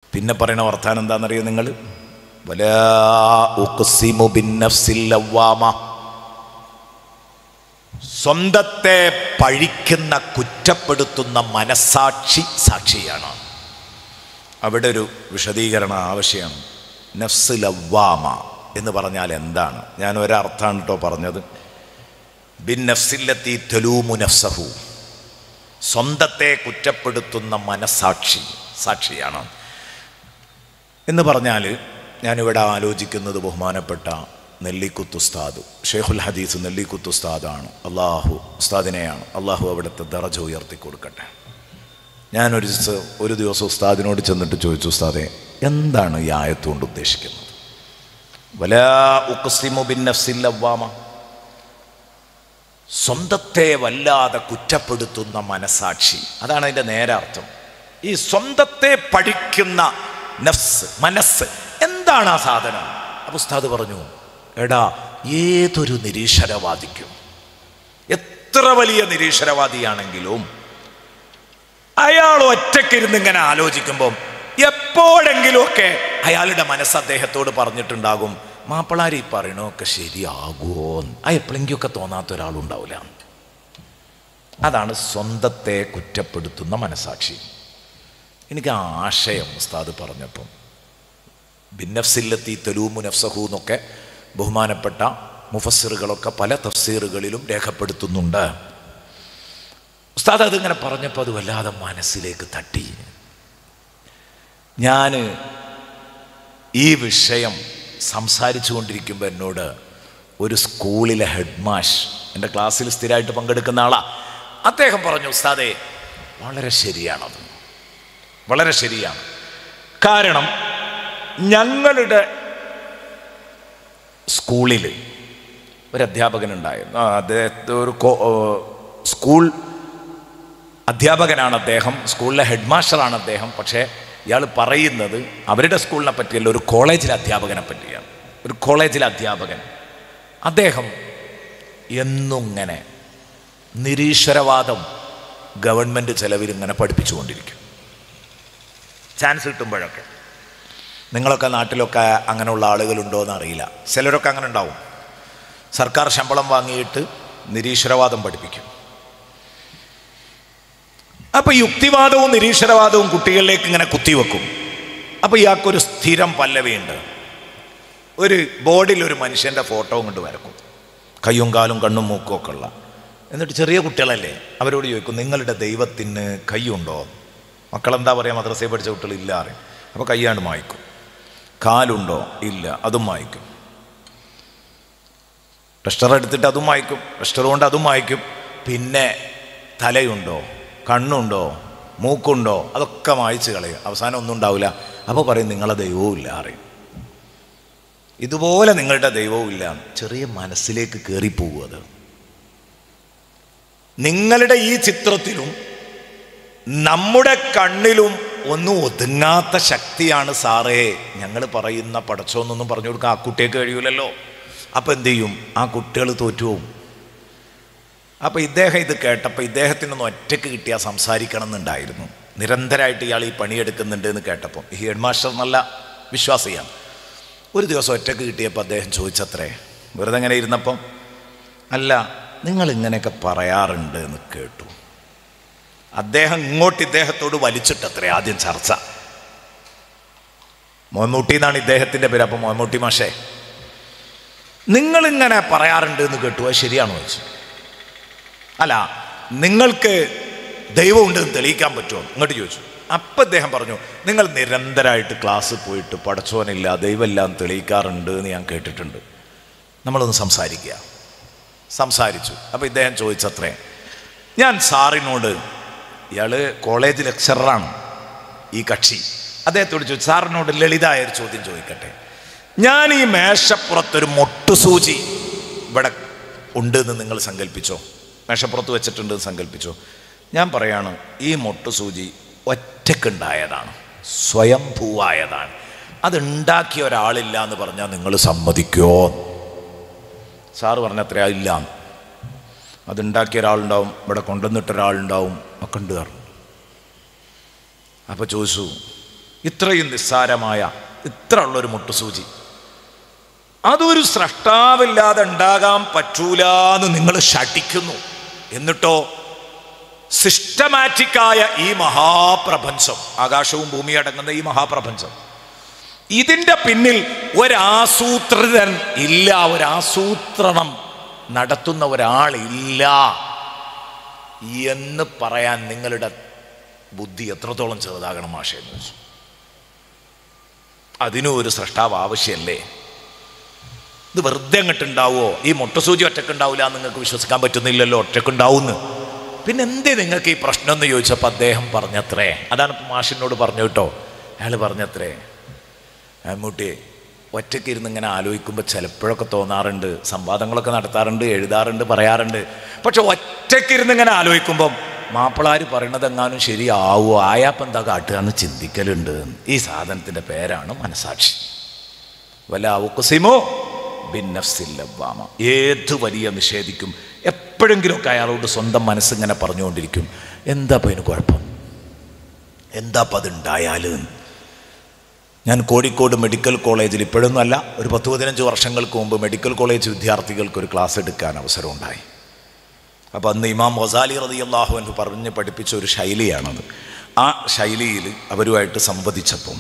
പിന്നെ പറയണ വർത്താനം എന്താണെന്നറിയോ നിങ്ങൾ വലാ ഉഖ്സിമു ബിന്നഫ്സിൽ ലവ്വാമ സ്വന്തത്തെ പഴിക്കുന്ന കുറ്റപ്പെടുത്തുന്ന മനസാക്ഷി സാക്ഷിയാണ് അവിടെ ഒരു വിശദീകരണം ആവശ്യമാണ് നഫ്സ് ലവ്വാമ എന്ന് പറഞ്ഞാൽ എന്താണ് ഞാൻ ഒരർത്ഥാണ് കേട്ടോ പറഞ്ഞത് ബിൻ നഫ്സില്ലത്തി തെലൂമു നഫ്സഹു സ്വന്തത്തെ കുറ്റപ്പെടുത്തുന്ന മനസാക്ഷി സാക്ഷിയാണ് എന്ന് പറഞ്ഞാൽ ഞാനിവിടെ ആലോചിക്കുന്നത് ബഹുമാനപ്പെട്ട നെല്ലിക്കുത്ത് ഉസ്താദ് ഷെയ്ഖുൽ ഹദീസ് നെല്ലിക്കുത്ത് ഉസ്താദാണ് അള്ളാഹു ഉസ്താദിനെയാണ് അള്ളാഹു അവിടുത്തെ ദറജ ഉയർത്തി കൊടുക്കട്ടെ ഞാനൊരു ദിവസം ഒരു ദിവസം ഉസ്താദിനോട് ചെന്നിട്ട് ചോദിച്ചു ഉസ്താദെ എന്താണ് ഈ ആയത്തുകൊണ്ട് ഉദ്ദേശിക്കുന്നത് വലാ ഉഖ്സിമു ബിൻ നഫ്സിൽ ലവ്വാമ സ്വന്തത്തെ വല്ലാതെ കുറ്റപ്പെടുത്തുന്ന മനസാക്ഷി അതാണ് അതിൻ്റെ നേരെ അർത്ഥം ഈ സ്വന്തത്തെ പഠിക്കുന്ന നഫ്സ് മനസ്സ് എന്താണ് ആ സാധനം അപ്പൊ ഉസ്താദ് പറഞ്ഞു എടാ ഏതൊരു നിരീശ്വരവാദിക്കും എത്ര വലിയ നിരീശ്വരവാദിയാണെങ്കിലും അയാൾ ഒറ്റക്കിരുന്ന് ഇങ്ങനെ ആലോചിക്കുമ്പം എപ്പോഴെങ്കിലുമൊക്കെ അയാളുടെ മനസ്സ് അദ്ദേഹത്തോട് പറഞ്ഞിട്ടുണ്ടാകും മാപ്പിളാരി ഈ പറയണമൊക്കെ ശരിയാകുമോ ആ എപ്പോഴെങ്കിലൊക്കെ തോന്നാത്ത ഒരാളുണ്ടാവില്ല അതാണ് സ്വന്തത്തെ കുറ്റപ്പെടുത്തുന്ന മനസാക്ഷി എനിക്ക് ആ ആശയം ഉസ്താദ് പറഞ്ഞപ്പം ഭിന്നഫ്സില്ലെത്തി തെലൂമു നഫ്സഹു എന്നൊക്കെ ബഹുമാനപ്പെട്ട മുഫസ്സിറുകളൊക്കെ പല തഫ്സീറുകളിലും രേഖപ്പെടുത്തുന്നുണ്ട് ഉസ്താദ് അതിങ്ങനെ പറഞ്ഞപ്പോൾ അത് വല്ലാതെ മനസ്സിലേക്ക് തട്ടി ഞാൻ ഈ വിഷയം സംസാരിച്ചു കൊണ്ടിരിക്കുമ്പോൾ എന്നോട് ഒരു സ്കൂളിലെ ഹെഡ് മാഷ് എൻ്റെ ക്ലാസ്സിൽ സ്ഥിരമായിട്ട് പങ്കെടുക്കുന്ന ആളാ അദ്ദേഹം പറഞ്ഞു ഉസ്താദെ വളരെ ശരിയാണത് വളരെ ശരിയാണ് കാരണം ഞങ്ങളുടെ സ്കൂളിൽ ഒരു അധ്യാപകനുണ്ടായിരുന്നു ആ, അദ്ദേഹത്തെ ഒരു കോ- ഓ, സ്കൂൾ അധ്യാപകനാണ് അദ്ദേഹം സ്കൂളിലെ ഹെഡ് മാസ്റ്ററാണ് അദ്ദേഹം പക്ഷേ ഇയാൾ പറയുന്നത് അവരുടെ സ്കൂളിനെ പറ്റിയല്ല ഒരു കോളേജിലെ അധ്യാപകനെ പറ്റിയാണ് ഒരു കോളേജിലെ അധ്യാപകൻ അദ്ദേഹം എന്നും ഇങ്ങനെ നിരീശ്വരവാദം ഗവൺമെൻറ് ചെലവിൽ ഇങ്ങനെ പഠിപ്പിച്ചുകൊണ്ടിരിക്കും ചാൻസ് കിട്ടുമ്പോഴൊക്കെ നിങ്ങളൊക്കെ നാട്ടിലൊക്കെ അങ്ങനെയുള്ള ആളുകളുണ്ടോ എന്ന് അറിയില്ല ചിലരൊക്കെ അങ്ങനെ ഉണ്ടാവും സർക്കാർ ശമ്പളം വാങ്ങിയിട്ട് നിരീശ്വരവാദം പഠിപ്പിക്കും അപ്പൊ യുക്തിവാദവും നിരീശ്വരവാദവും കുട്ടികളിലേക്ക് ഇങ്ങനെ കുത്തിവെക്കും അപ്പൊ ഇയാൾക്കൊരു സ്ഥിരം പല്ലവിയുണ്ട് ഒരു ബോർഡിൽ ഒരു മനുഷ്യന്റെ ഫോട്ടോ കൊണ്ട് വരക്കും കയ്യും കാലും കണ്ണും മൂക്കും ഒക്കെ ഉള്ള എന്നിട്ട് ചെറിയ കുട്ടികളല്ലേ അവരോട് ചോദിക്കും നിങ്ങളുടെ ദൈവത്തിന് കൈയുണ്ടോ മക്കളെന്താ പറയുക മദ്രസയിൽ പഠിച്ച കുട്ടികൾ ഇല്ല അറിയും അപ്പോൾ കൈയാണ്ട് മായ്ക്കും കാലുണ്ടോ ഇല്ല അതും മായ്ക്കും ടെസ്റ്റർ എടുത്തിട്ട് അതും മായ്ക്കും ടെസ്റ്റർ കൊണ്ട് അതും മായ്ക്കും പിന്നെ തലയുണ്ടോ കണ്ണുണ്ടോ മൂക്കുണ്ടോ അതൊക്കെ മായ്ച്ച് കളയും അവസാനം ഒന്നും ഉണ്ടാവില്ല അപ്പോൾ പറയും നിങ്ങളെ ദൈവവും ഇല്ല അറിയും ഇതുപോലെ നിങ്ങളുടെ ദൈവവും ഇല്ല ചെറിയ മനസ്സിലേക്ക് കയറിപ്പോകും അത് നിങ്ങളുടെ ഈ ചിത്രത്തിലും നമ്മുടെ കണ്ണിലും ഒന്നും ഒതുങ്ങാത്ത ശക്തിയാണ് സാറേ ഞങ്ങൾ പറയുന്ന പടച്ചോന്നൊന്നും പറഞ്ഞു കൊടുക്കാൻ ആ കുട്ടിയൊക്കെ കഴിയൂലല്ലോ അപ്പം എന്ത് ചെയ്യും ആ കുട്ടികൾ തോറ്റുപോകും അപ്പോൾ ഇദ്ദേഹം ഇത് കേട്ടപ്പോൾ ഇദ്ദേഹത്തിനൊന്ന് ഒറ്റയ്ക്ക് കിട്ടിയാൽ സംസാരിക്കണം എന്നുണ്ടായിരുന്നു നിരന്തരമായിട്ട് ഇയാൾ ഈ പണിയെടുക്കുന്നുണ്ട് എന്ന് കേട്ടപ്പോൾ ഈ ഹെഡ് മാസ്റ്റർ നല്ല വിശ്വാസിയാണ് ഒരു ദിവസം ഒറ്റയ്ക്ക് കിട്ടിയപ്പോൾ അദ്ദേഹം ചോദിച്ചത്രേ വെറുതെ ഇങ്ങനെ ഇരുന്നപ്പം അല്ല നിങ്ങൾ ഇങ്ങനെയൊക്കെ പറയാറുണ്ട് എന്ന് കേട്ടു അദ്ദേഹം ഇങ്ങോട്ട് ഇദ്ദേഹത്തോട് വലിച്ചിട്ടത്രേ ആദ്യം ചർച്ച മോമൂട്ടി എന്നാണ് ഇദ്ദേഹത്തിൻ്റെ പേര് അപ്പം മോമൂട്ടി മാഷേ നിങ്ങളിങ്ങനെ പറയാറുണ്ട് എന്ന് കേട്ടു അത് ശരിയാണോ ചോദിച്ചു അല്ല നിങ്ങൾക്ക് ദൈവമുണ്ടെന്ന് തെളിയിക്കാൻ പറ്റുമോ ഇങ്ങോട്ട് ചോദിച്ചു അപ്പം അദ്ദേഹം പറഞ്ഞു നിങ്ങൾ നിരന്തരമായിട്ട് ക്ലാസ് പോയിട്ട് പടച്ചോനില്ല ദൈവമില്ല എന്ന് തെളിയിക്കാറുണ്ട് എന്ന് ഞാൻ കേട്ടിട്ടുണ്ട് നമ്മളൊന്ന് സംസാരിക്കുക സംസാരിച്ചു അപ്പോൾ ഇദ്ദേഹം ചോദിച്ചത്രേ ഞാൻ സാറിനോട് ഇയാൾ കോളേജ് ലെക്ചററാണ് ഈ കക്ഷി അദ്ദേഹത്തോട് ചോദിച്ചു സാറിനോട് ലളിതമായ ഒരു ചോദ്യം ചോദിക്കട്ടെ ഞാൻ ഈ മേശപ്പുറത്തൊരു മൊട്ടുസൂചി ഇവിടെ ഉണ്ട് എന്ന് നിങ്ങൾ സങ്കല്പിച്ചോ മേശപ്പുറത്ത് വെച്ചിട്ടുണ്ട് എന്ന് സങ്കല്പിച്ചോ ഞാൻ പറയാണ് ഈ മൊട്ടുസൂചി ഒറ്റക്കുണ്ടായതാണ് സ്വയംഭൂവായതാണ് അതുണ്ടാക്കിയ ഒരാളില്ല എന്ന് പറഞ്ഞാൽ നിങ്ങൾ സമ്മതിക്കോ സാറ് പറഞ്ഞത്ര ഇല്ല അതുണ്ടാക്കിയ ഒരാളുണ്ടാവും ഇവിടെ കൊണ്ടുവന്നിട്ട ഒരാളുണ്ടാവും ഒക്കെ ഉണ്ട് പറഞ്ഞു അപ്പോൾ ചോദിച്ചു ഇത്രയും നിസ്സാരമായ ഇത്ര ഉള്ളൊരു മുട്ടുസൂചി അതൊരു സ്രഷ്ടാവില്ലാതെ ഉണ്ടാകാൻ പറ്റൂല എന്ന് നിങ്ങൾ ശഠിക്കുന്നു എന്നിട്ടോ സിസ്റ്റമാറ്റിക്കായ ഈ മഹാപ്രപഞ്ചം ആകാശവും ഭൂമി അടങ്ങുന്ന ഈ മഹാപ്രപഞ്ചം ഇതിൻ്റെ പിന്നിൽ ഒരാസൂത്രിതൻ ഇല്ല ഒരാസൂത്രണം നടത്തുന്ന ഒരാളില്ല എന്ന് പറയാൻ നിങ്ങളുടെ ബുദ്ധി എത്രത്തോളം ചെറുതാകണം മാഷേ എന്ന് വെച്ചു അതിനും ഒരു സൃഷ്ടാവ് ആവശ്യമല്ലേ ഇത് വെറുതെ അങ്ങോട്ട് ഉണ്ടാവുമോ ഈ മുട്ടസൂചി ഒറ്റക്കുണ്ടാവില്ല എന്ന് നിങ്ങൾക്ക് വിശ്വസിക്കാൻ പറ്റുന്നില്ലല്ലോ ഒറ്റക്കുണ്ടാവുമെന്ന് പിന്നെ എന്തേ നിങ്ങൾക്ക് ഈ പ്രശ്നം എന്ന് ചോദിച്ചപ്പോൾ അദ്ദേഹം പറഞ്ഞത്രേ അതാണ് ഇപ്പം മാഷിനോട് പറഞ്ഞു കേട്ടോ അയാൾ പറഞ്ഞത്രേ മമ്മൂട്ടി ഒറ്റയ്ക്ക് ഇരുന്ന് ഇങ്ങനെ ആലോചിക്കുമ്പോൾ ചിലപ്പോഴൊക്കെ തോന്നാറുണ്ട് സംവാദങ്ങളൊക്കെ നടത്താറുണ്ട് എഴുതാറുണ്ട് പറയാറുണ്ട് പക്ഷെ ഒറ്റയ്ക്ക് ഇരുന്ന് ഇങ്ങനെ ആലോചിക്കുമ്പം മാപ്പിളാർ പറയണത് എങ്ങാനും ശരിയാവോ ആയാപ്പം എന്താ കാട്ടുക എന്ന് ചിന്തിക്കലുണ്ട് ഈ സാധനത്തിൻ്റെ പേരാണ് മനസാക്ഷി വല്ല ഔക്കുസിമോ ഭിന്നഫ്സില്ലവാമ ഏത് വലിയ നിഷേധിക്കും എപ്പോഴെങ്കിലുമൊക്കെ അയാളോട് സ്വന്തം മനസ്സിങ്ങനെ പറഞ്ഞുകൊണ്ടിരിക്കും എന്താ ഇപ്പം അതിന് കുഴപ്പം എന്താ അപ്പം അതുണ്ടായാൽ ഞാൻ കോഴിക്കോട് മെഡിക്കൽ കോളേജിൽ ഇപ്പോഴൊന്നുമല്ല ഒരു പത്ത് പതിനഞ്ച് വർഷങ്ങൾക്ക് മുമ്പ് മെഡിക്കൽ കോളേജ് വിദ്യാർത്ഥികൾക്ക് ഒരു ക്ലാസ് എടുക്കാൻ അവസരം ഉണ്ടായി അപ്പോൾ അന്ന് ഇമാം വസാലി റതി അള്ളാഹു എന്ന് പറഞ്ഞ് പഠിപ്പിച്ച ഒരു ശൈലിയാണത് ആ ശൈലിയിൽ അവരുമായിട്ട് സംവദിച്ചപ്പം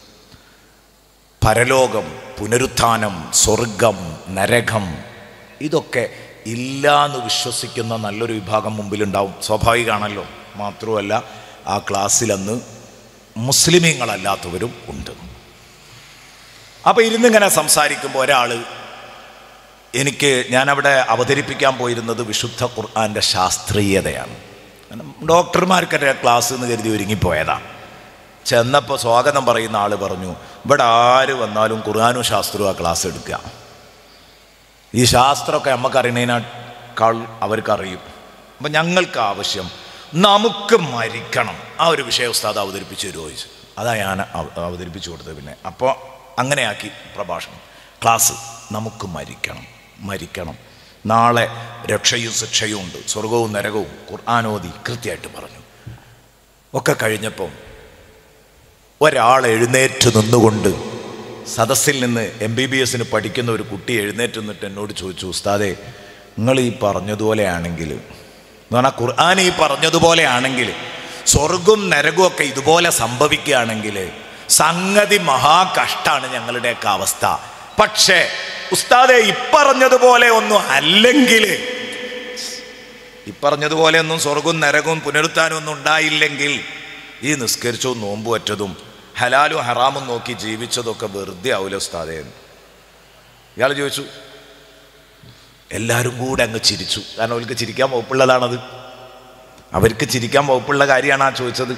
പരലോകം പുനരുത്ഥാനം സ്വർഗം നരകം ഇതൊക്കെ ഇല്ല എന്ന് വിശ്വസിക്കുന്ന നല്ലൊരു വിഭാഗം മുമ്പിലുണ്ടാവും സ്വാഭാവികമാണല്ലോ മാത്രമല്ല ആ ക്ലാസ്സിൽ അന്ന് മുസ്ലിമീങ്ങളല്ലാത്തവരും ഉണ്ട് അപ്പോൾ ഇരുന്നിങ്ങനെ സംസാരിക്കുമ്പോൾ ഒരാൾ എനിക്ക് ഞാനവിടെ അവതരിപ്പിക്കാൻ പോയിരുന്നത് വിശുദ്ധ ഖുർആൻ്റെ ശാസ്ത്രീയതയാണ് കാരണം ഡോക്ടർമാർക്കൊക്കെ ക്ലാസ് എന്ന് കരുതി ഒരുങ്ങിപ്പോയതാണ് ചെന്നപ്പോൾ സ്വാഗതം പറയുന്ന ആൾ പറഞ്ഞു ഇവിടെ ആര് വന്നാലും ഖുർആാനും ശാസ്ത്രവും ആ ക്ലാസ് എടുക്കുക ഈ ശാസ്ത്രമൊക്കെ നമുക്കറിയുന്നതിനേക്കാൾ അവർക്കറിയും അപ്പം ഞങ്ങൾക്ക് ആവശ്യം നമുക്ക് മരിക്കണം ആ ഒരു വിഷയ ഉസ്താദ് അവതരിപ്പിച്ച് തരുമോ ചോദിച്ചു അതാ ഞാൻ അവ- അവതരിപ്പിച്ചു കൊടുത്തത് പിന്നെ അപ്പോൾ അങ്ങനെയാക്കി പ്രഭാഷണം ക്ലാസ് നമുക്ക് മരിക്കണം മരിക്കണം നാളെ രക്ഷയും ശിക്ഷയും ഉണ്ട് സ്വർഗവും നരകവും ഖുർആാനോദി കൃത്യമായിട്ട് പറഞ്ഞു ഒക്കെ കഴിഞ്ഞപ്പം ഒരാൾ എഴുന്നേറ്റ് നിന്നുകൊണ്ട് സദസ്സിൽ നിന്ന് എം ബി ബി എസിന് പഠിക്കുന്ന ഒരു കുട്ടി എഴുന്നേറ്റ് നിന്നിട്ട് എന്നോട് ചോദിച്ചു ഉസ്താദെ നിങ്ങൾ ഈ പറഞ്ഞതുപോലെയാണെങ്കിൽ എന്ന് പറഞ്ഞാൽ ഖുർആൻ ഈ പറഞ്ഞതുപോലെയാണെങ്കിൽ സ്വർഗവും നരകവും ഒക്കെ ഇതുപോലെ സംഭവിക്കുകയാണെങ്കിൽ സംഗതി മഹാകഷ്ടാണ് ഞങ്ങളുടെയൊക്കെ അവസ്ഥ പക്ഷേ ഉസ്താദെ ഇപ്പറഞ്ഞതുപോലെ ഒന്നും അല്ലെങ്കിൽ ഇപ്പറഞ്ഞതുപോലെ ഒന്നും സ്വർഗവും നരകവും പുനരുത്ഥാനും ഒന്നും ഉണ്ടായില്ലെങ്കിൽ ഈ നിസ്കരിച്ചതും നോമ്പ് പറ്റതും ഹലാലും ഹറാമും നോക്കി ജീവിച്ചതൊക്കെ വെറുതെ ആവില്ല ഉസ്താദേ എന്ന്. ഇയാൾ ചോദിച്ചു എല്ലാവരും കൂടെ അങ്ങ് ചിരിച്ചു കാരണം അവർക്ക് ചിരിക്കാൻ വകുപ്പുള്ളതാണത് അവർക്ക് ചിരിക്കാൻ വകുപ്പുള്ള കാര്യമാണ് ആ ചോദിച്ചത്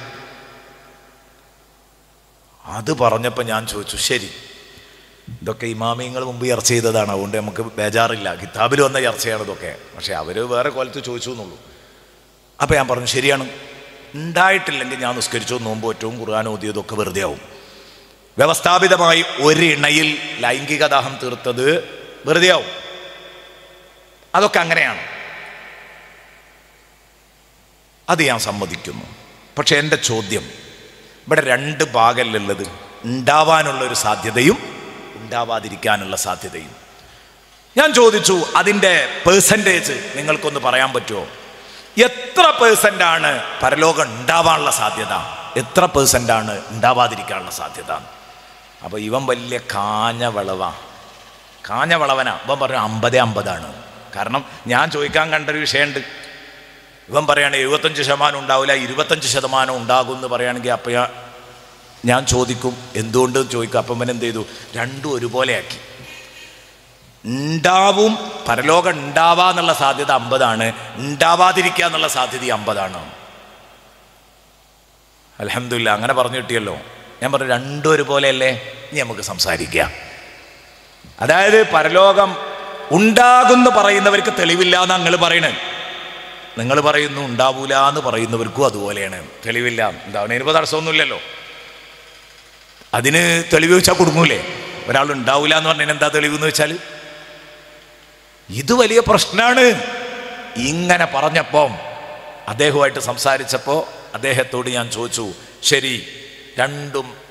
അത് പറഞ്ഞപ്പോൾ ഞാൻ ചോദിച്ചു ശരി ഇതൊക്കെ ഇമാമിയങ്ങൾ മുമ്പ് ചർച്ച ചെയ്തതാണ് അതുകൊണ്ട് നമുക്ക് ബേജാറില്ല കിതാബിൽ വന്ന ചർച്ചയാണ് ഇതൊക്കെ പക്ഷേ അവർ വേറെ കോലത്ത് ചോദിച്ചു എന്നുള്ളൂ അപ്പോൾ ഞാൻ പറഞ്ഞു ശരിയാണ് ഉണ്ടായിട്ടില്ലെങ്കിൽ ഞാൻ നിസ്കരിച്ചോ നോമ്പ് പറ്റവും ഖുർആൻ ഓതിയതൊക്കെ വെറുതെ ആവും വ്യവസ്ഥാപിതമായി ഒരിണയിൽ ലൈംഗിക ദാഹം തീർത്തത് വെറുതെ ആവും അതൊക്കെ അങ്ങനെയാണ് അത് ഞാൻ സമ്മതിക്കുന്നു പക്ഷെ എൻ്റെ ചോദ്യം ഇവിടെ രണ്ട് ഭാഗമല്ലുള്ളത് ഉണ്ടാവാനുള്ള ഒരു സാധ്യതയും ഉണ്ടാവാതിരിക്കാനുള്ള സാധ്യതയും ഞാൻ ചോദിച്ചു അതിൻ്റെ പേഴ്സൻറ്റേജ് നിങ്ങൾക്കൊന്ന് പറയാൻ പറ്റുമോ എത്ര പേഴ്സൻ്റ് ആണ് പരലോകം ഉണ്ടാവാനുള്ള സാധ്യത എത്ര പേഴ്സൻ്റ് ആണ് ഉണ്ടാവാതിരിക്കാനുള്ള സാധ്യത അപ്പോൾ ഇവൻ വലിയ കാഞ്ഞ വിളവാ കാഞ്ഞ വിളവനാ ഇവൻ പറഞ്ഞു അമ്പത് അമ്പതാണ് കാരണം ഞാൻ ചോദിക്കാൻ കണ്ടൊരു വിഷയമുണ്ട് ഇവൻ പറയാണ് എഴുപത്തഞ്ച് ശതമാനം ഉണ്ടാവില്ല ഇരുപത്തഞ്ച് ശതമാനം ഉണ്ടാകും എന്ന് പറയുകയാണെങ്കിൽ അപ്പം ഞാൻ ഞാൻ ചോദിക്കും എന്തുകൊണ്ട് ചോദിക്കും അപ്പം ഇവൻ എന്ത് ചെയ്തു രണ്ടും ഒരുപോലെയാക്കി ഉണ്ടാവും പരലോകം ഉണ്ടാവാന്നുള്ള സാധ്യത അമ്പതാണ് ഉണ്ടാവാതിരിക്കുക എന്നുള്ള സാധ്യത അമ്പതാണ് അലഹമില്ല അങ്ങനെ പറഞ്ഞു കിട്ടിയല്ലോ ഞാൻ പറഞ്ഞു രണ്ടും ഒരുപോലെയല്ലേ ഇനി നമുക്ക് സംസാരിക്കാം അതായത് പരലോകം ഉണ്ടാകുമെന്ന് പറയുന്നവർക്ക് തെളിവില്ല എന്ന് നിങ്ങൾ പറയണേ നിങ്ങൾ പറയുന്നു ഉണ്ടാവൂല എന്ന് പറയുന്നവർക്കും അതുപോലെയാണ് തെളിവില്ല ഉണ്ടാവുന്നതിന് ഇപ്പോൾ തടസ്സമൊന്നുമില്ലല്ലോ അതിന് തെളിവ് വെച്ചാൽ കൊടുങ്ങൂലേ ഒരാൾ ഉണ്ടാവില്ല എന്ന് പറഞ്ഞാൽ എന്താ തെളിവ് എന്ന് വെച്ചാൽ ഇത് വലിയ പ്രശ്നമാണ് ഇങ്ങനെ പറഞ്ഞപ്പം അദ്ദേഹവുമായിട്ട് സംസാരിച്ചപ്പോൾ അദ്ദേഹത്തോട് ഞാൻ ചോദിച്ചു ശരി രണ്ടും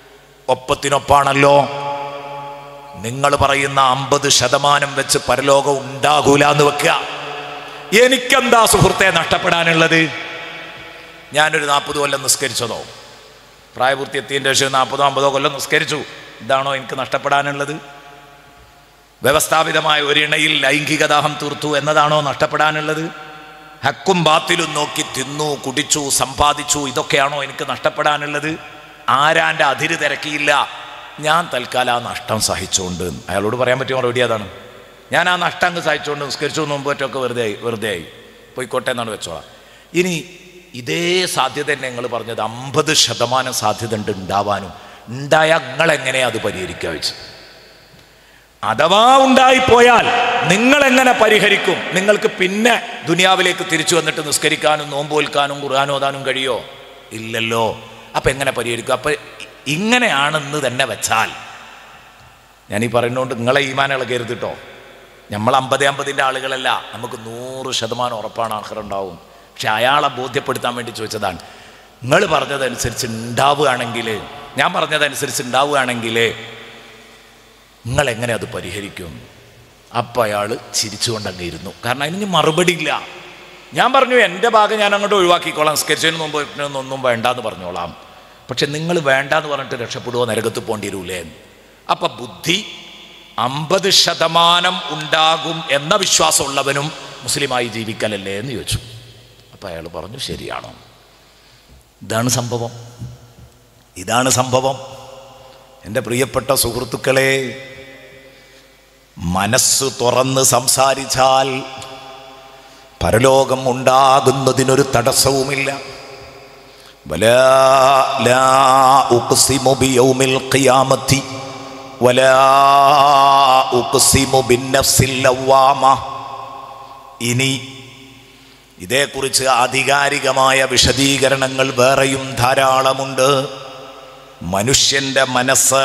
ഒപ്പത്തിനൊപ്പാണല്ലോ നിങ്ങൾ പറയുന്ന അമ്പത് ശതമാനം വെച്ച് പരലോകം ഉണ്ടാകൂല എന്ന് വെക്കുക എനിക്കെന്താ സുഹൃത്തെ നഷ്ടപ്പെടാനുള്ളത് ഞാനൊരു നാൽപ്പത് കൊല്ലം നിസ്കരിച്ചതോ പ്രായപൂർത്തി എത്തിയതിൻ്റെ ശേഷം നാൽപ്പതോ അമ്പതോ കൊല്ലം നിസ്കരിച്ചു ഇതാണോ എനിക്ക് നഷ്ടപ്പെടാനുള്ളത് വ്യവസ്ഥാപിതമായ ഒരിണയിൽ ലൈംഗിക ദാഹം തീർത്തു എന്നതാണോ നഷ്ടപ്പെടാനുള്ളത് ഹക്കും ബാത്തിലും നോക്കി തിന്നു കുടിച്ചു സമ്പാദിച്ചു ഇതൊക്കെയാണോ എനിക്ക് നഷ്ടപ്പെടാനുള്ളത് ആരാൻ്റെ അതിര് തിരക്കിയില്ല ഞാൻ തൽക്കാലം ആ നഷ്ടം സഹിച്ചുകൊണ്ട് അയാളോട് പറയാൻ പറ്റിയ മറുപടി അതാണ് ഞാൻ ആ നഷ്ടം അങ്ങ് സഹിച്ചുകൊണ്ട് നിസ്കരിച്ചു മുമ്പറ്റൊക്കെ വെറുതെ ആയി വെറുതെ ആയി പോയിക്കോട്ടെ എന്നാണ് വെച്ചോളാം ഇനി ഇതേ സാധ്യത തന്നെ നിങ്ങൾ പറഞ്ഞത് അമ്പത് ശതമാനം സാധ്യത ഉണ്ട് ഉണ്ടാവാനും ഉണ്ടായാൽ നിങ്ങൾ എങ്ങനെയാ അത് പരിഹരിക്കുക വെച്ച് അഥവാ ഉണ്ടായിപ്പോയാൽ നിങ്ങൾ എങ്ങനെ പരിഹരിക്കും നിങ്ങൾക്ക് പിന്നെ ദുനിയാവിലേക്ക് തിരിച്ചു വന്നിട്ട് നിസ്കരിക്കാനും നോമ്പ് വിൽക്കാനും ഖുർആൻ ഓതാനും കഴിയോ ഇല്ലല്ലോ അപ്പൊ എങ്ങനെ പരിഹരിക്കും അപ്പൊ ഇങ്ങനെയാണെന്ന് തന്നെ വെച്ചാൽ ഞാൻ ഈ പറയുന്നതുകൊണ്ട് നിങ്ങളെ ഈമാൻ ഇളകരുത് കേട്ടോ നമ്മൾ അമ്പത് അമ്പതിൻ്റെ ആളുകളല്ല നമുക്ക് നൂറ് ശതമാനം ഉറപ്പാണ് ആഹ്റുണ്ടാവും പക്ഷെ അയാളെ ബോധ്യപ്പെടുത്താൻ വേണ്ടി ചോദിച്ചതാണ് നിങ്ങൾ പറഞ്ഞതനുസരിച്ച് ഉണ്ടാവുകയാണെങ്കിൽ ഞാൻ പറഞ്ഞതനുസരിച്ച് ഉണ്ടാവുകയാണെങ്കിൽ നിങ്ങൾ എങ്ങനെ അത് പരിഹരിക്കും അപ്പം അയാൾ ചിരിച്ചുകൊണ്ടങ്ങ് ഇരുന്നു കാരണം അതിന് മറുപടി ഇല്ല ഞാൻ പറഞ്ഞു എൻ്റെ ഭാഗം ഞാൻ അങ്ങോട്ട് ഒഴിവാക്കിക്കോളാം സ്കെച്ചിന് മുമ്പ് ഒന്നും വേണ്ടാന്ന് പറഞ്ഞോളാം പക്ഷെ നിങ്ങൾ വേണ്ടാന്ന് പറഞ്ഞിട്ട് രക്ഷപ്പെടുവോ നരകത്ത് പോകേണ്ടി വരൂലേ അപ്പം ബുദ്ധി അമ്പത് ശതമാനം ഉണ്ടാകും എന്ന വിശ്വാസമുള്ളവനും മുസ്ലിമായി ജീവിക്കലല്ലേ എന്ന് ചോദിച്ചു അപ്പം അയാൾ പറഞ്ഞു ശരിയാണോ ഇതാണ് സംഭവം ഇതാണ് സംഭവം എൻ്റെ പ്രിയപ്പെട്ട സുഹൃത്തുക്കളെ മനസ്സ് തുറന്ന് സംസാരിച്ചാൽ പരലോകം ഉണ്ടാകുന്നതിനൊരു തടസ്സവുമില്ല ولا لا أقسم بيوم القيامة ولا أقسم بالنفس اللوامة ഇനി ഇതേക്കുറിച്ച് ആധികാരികമായ വിശദീകരണങ്ങൾ വേറെയും ധാരാളമുണ്ട് മനുഷ്യൻ്റെ മനസ്സ്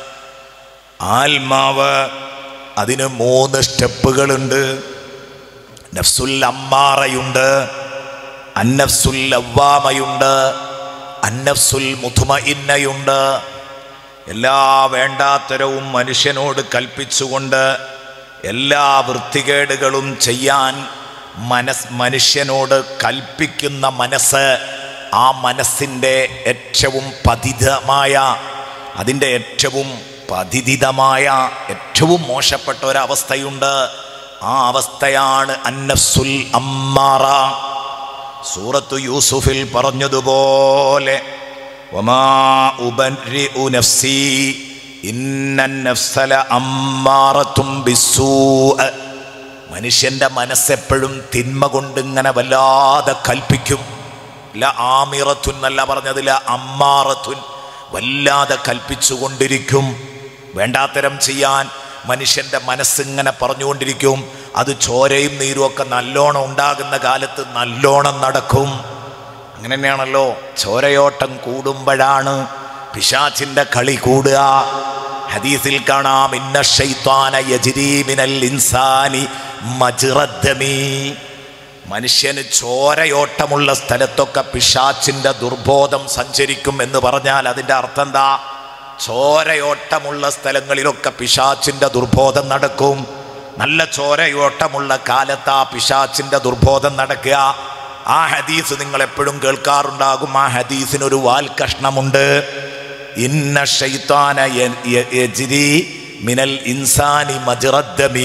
ആത്മാവ് അതിന് മൂന്ന് സ്റ്റെപ്പുകളുണ്ട് നഫ്സുൽ അമ്മാറയുണ്ട് അന്നഫ്സുൽ അവ്വാമയുണ്ട് അന്നഫ്സുൽ മുതുമഇന്നയുണ്ട് എല്ലാ വേണ്ടാത്തരവും മനുഷ്യനോട് കൽപ്പിച്ചുകൊണ്ട് എല്ലാ വൃത്തികേടുകളും ചെയ്യാൻ മനസ് മനുഷ്യനോട് കൽപ്പിക്കുന്ന മനസ്സ് ആ മനസ്സിൻ്റെ ഏറ്റവും പതിതമായ അതിൻ്റെ ഏറ്റവും പതിതിതമായ ഏറ്റവും മോശപ്പെട്ട ഒരവസ്ഥയുണ്ട് ആ അവസ്ഥയാണ് അന്നഫ്സുൽ അമ്മാറ സൂറത്തു യൂസുഫിൽ പറഞ്ഞതുപോലെ വമാ ഉബരിഉ നഫ്സി ഇന്നൻ നഫ്സല അമ്മാറത്തും ബിസ്സൂഅ മനുഷ്യന്റെ മനസ്സെപ്പോഴും തിന്മ കൊണ്ട് ഇങ്ങനെ വല്ലാതെ കൽപ്പിക്കും ല ആമിറത്തുൻ എന്നല്ല പറഞ്ഞതില്ല അമ്മാറത്തുൻ വല്ലാതെ കൽപ്പിച്ചുകൊണ്ടിരിക്കും വേണ്ടാത്തരം ചെയ്യാൻ മനുഷ്യന്റെ മനസ്സിങ്ങനെ പറഞ്ഞുകൊണ്ടിരിക്കും അത് ചോരയും നീരും ഒക്കെ നല്ലോണം ഉണ്ടാകുന്ന കാലത്ത് നല്ലോണം നടക്കും അങ്ങനെ തന്നെയാണല്ലോ ചോരയോട്ടം കൂടുമ്പോഴാണ് പിശാച്ചിന്റെ കളി കൂടുക ഹദീസിൽ കാണാം ഇന്ന ഷൈത്വാന യജ്രീ മിനൽ ഇൻസാനി മജ്റദ്ദമി മനുഷ്യന് ചോരയോട്ടമുള്ള സ്ഥലത്തൊക്കെ പിശാച്ചിന്റെ ദുർബോധം സഞ്ചരിക്കും എന്ന് പറഞ്ഞാൽ അതിന്റെ അർത്ഥം എന്താ ചോരയോട്ടമുള്ള സ്ഥലങ്ങളിലൊക്കെ പിശാച്ചിന്റെ ദുർബോധം നടക്കും നല്ല ചോരയോട്ടമുള്ള കാലത്ത് ആ പിശാച്ചിന്റെ ദുർബോധം നടക്കുക ആ ഹദീസ് നിങ്ങൾ എപ്പോഴും കേൾക്കാറുണ്ടാകും ആ ഹദീസിനൊരു വാൽ കഷ്ണമുണ്ട് ഇന്ന ഷൈത്താന യ- യ- യജ്രി മിനൽ ഇൻസാനി മജ്റദ്ദമി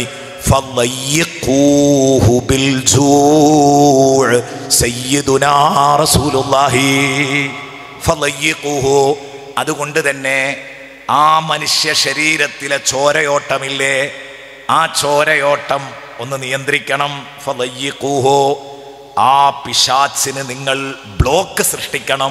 فضيقوه بالجوع سيدنا رسول الله فضيقوه അതുകൊണ്ട് തന്നെ ആ മനുഷ്യ ശരീരത്തിലെ ചോരയോട്ടമില്ലേ ആ ചോരയോട്ടം ഒന്ന് നിയന്ത്രിക്കണം ഫലയ്യക്കൂഹോ ആ പിശാച്ചിന് നിങ്ങൾ ബ്ലോക്ക് സൃഷ്ടിക്കണം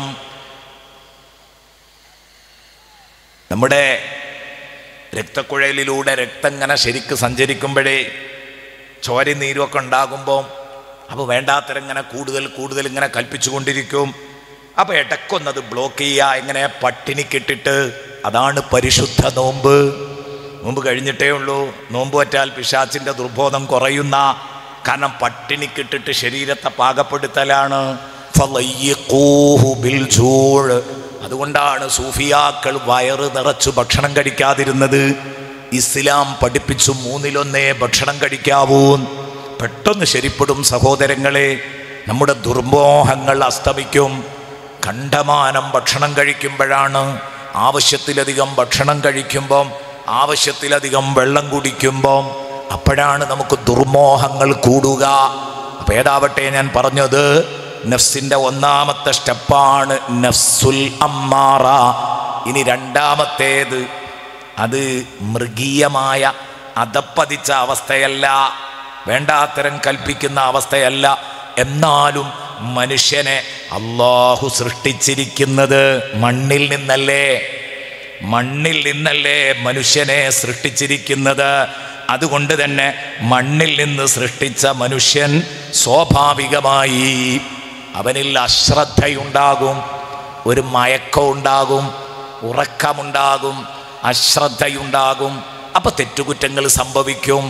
നമ്മുടെ രക്തക്കുഴലിലൂടെ രക്തം ഇങ്ങനെ ശരിക്ക് സഞ്ചരിക്കുമ്പോഴേ ചോര നീരുമൊക്കെ ഉണ്ടാകുമ്പോൾ അപ്പോൾ വേണ്ടാത്തരം ഇങ്ങനെ കൂടുതൽ കൂടുതൽ ഇങ്ങനെ കൽപ്പിച്ചുകൊണ്ടിരിക്കും അപ്പോൾ ഇടക്കൊന്നത് ബ്ലോക്ക് ചെയ്യുക ഇങ്ങനെ പട്ടിണിക്കിട്ടിട്ട് അതാണ് പരിശുദ്ധ നോമ്പ് നോമ്പ് കഴിഞ്ഞിട്ടേ ഉള്ളൂ നോമ്പ് പറ്റാൽ പിശാച്ചിൻ്റെ ദുർബോധം കുറയുന്ന കാരണം പട്ടിണിക്കിട്ടിട്ട് ശരീരത്തെ പാകപ്പെടുത്തലാണ് ഫളയ്യിഖൂഹു ബിൽ ജൂഴ്. അതുകൊണ്ടാണ് സൂഫിയാക്കൾ വയറ് നിറച്ചു ഭക്ഷണം കഴിക്കാതിരുന്നത് ഇസ്ലാം പഠിപ്പിച്ചു മൂന്നിലൊന്നേ ഭക്ഷണം കഴിക്കാവൂ പെട്ടെന്ന് ശരിപ്പെടും സഹോദരങ്ങളെ നമ്മുടെ ദുർമോഹങ്ങൾ അസ്തമിക്കും കണ്ടമാനം ഭക്ഷണം കഴിക്കുമ്പോഴാണ് ആവശ്യത്തിലധികം ഭക്ഷണം കഴിക്കുമ്പം ആവശ്യത്തിലധികം വെള്ളം കുടിക്കുമ്പം അപ്പോഴാണ് നമുക്ക് ദുർമോഹങ്ങൾ കൂടുക അപ്പൊ ഏതാവട്ടെ ഞാൻ പറഞ്ഞത് നഫ്സിന്റെ ഒന്നാമത്തെ സ്റ്റെപ്പാണ് നഫ്സുൽ അമ്മാറ ഇനി രണ്ടാമത്തേത് അത് മൃഗീയമായ അതപ്പതിച്ച അവസ്ഥയല്ല വേണ്ടാത്തരം കൽപ്പിക്കുന്ന അവസ്ഥയല്ല എന്നാലും മനുഷ്യനെ അള്ളാഹു സൃഷ്ടിച്ചിരിക്കുന്നത് മണ്ണിൽ നിന്നല്ലേ മണ്ണിൽ നിന്നല്ലേ മനുഷ്യനെ സൃഷ്ടിച്ചിരിക്കുന്നത് അതുകൊണ്ട് തന്നെ മണ്ണിൽ നിന്ന് സൃഷ്ടിച്ച മനുഷ്യൻ സ്വാഭാവികമായി അവനിൽ അശ്രദ്ധയുണ്ടാകും ഒരു മയക്കം ഉണ്ടാകും ഉറക്കമുണ്ടാകും അശ്രദ്ധയുണ്ടാകും അപ്പൊ തെറ്റുകുറ്റങ്ങൾ സംഭവിക്കും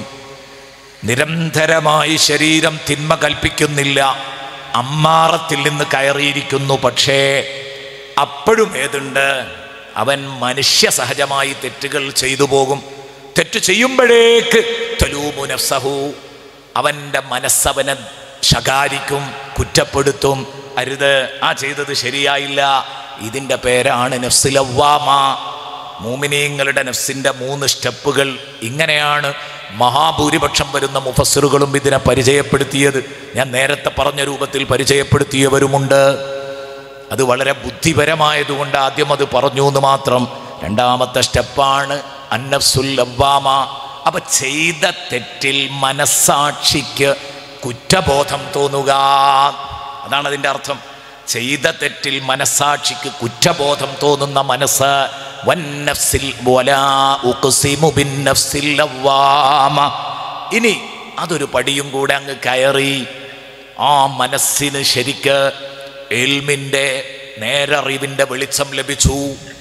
നിരന്തരമായി ശരീരം തിന്മ കൽപ്പിക്കുന്നില്ല അമ്മാറത്തിൽ നിന്ന് കയറിയിരിക്കുന്നു പക്ഷേ അപ്പോഴും ഏതുണ്ട് അവൻ മനുഷ്യ സഹജമായി തെറ്റുകൾ ചെയ്തു പോകും തെറ്റ് ചെയ്യുമ്പോഴേക്ക് തലൂമു നഫ്സഹു അവൻ്റെ മനസ്സവനെ ശകാരിക്കും കുറ്റപ്പെടുത്തും അരുത് ആ ചെയ്തത് ശരിയായില്ല ഇതിൻ്റെ പേരാണ് നഫ്സിലവ്വാമ മൂമിനീങ്ങളുടെ നഫ്സിൻ്റെ മൂന്ന് സ്റ്റെപ്പുകൾ ഇങ്ങനെയാണ് മഹാഭൂരിപക്ഷം വരുന്ന മുഫസ്സിറുകളും ഇതിനെ പരിചയപ്പെടുത്തിയത് ഞാൻ നേരത്തെ പറഞ്ഞ രൂപത്തിൽ പരിചയപ്പെടുത്തിയവരുമുണ്ട് അത് വളരെ ബുദ്ധിപരമായതുകൊണ്ട് ആദ്യം അത് പറഞ്ഞു എന്ന് മാത്രം രണ്ടാമത്തെ സ്റ്റെപ്പാണ് അന്നഫ്സുൽ അവ്വാമ അപ്പൊ ചെയ്ത തെറ്റിൽ മനസ്സാക്ഷിക്ക് കുറ്റബോധം തോന്നുക അതാണ് അതിൻ്റെ അർത്ഥം ചെയ്ത തെറ്റിൽ മനസ്സാക്ഷിക്ക് കുറ്റബോധം തോന്നുന്ന മനസ്സ് വന്നഫ്സിൽ വലാ ഉഖ്സിമു ബിന്നഫ്സിൽ ലവ്വാമ. ഇനി അതൊരു പടിയും കൂടെ അങ്ങ് കയറി ആ മനസ്സിന് ശരിക്ക് എൽമിൻ്റെ നേരറിവിൻ്റെ വെളിച്ചം ലഭിച്ചു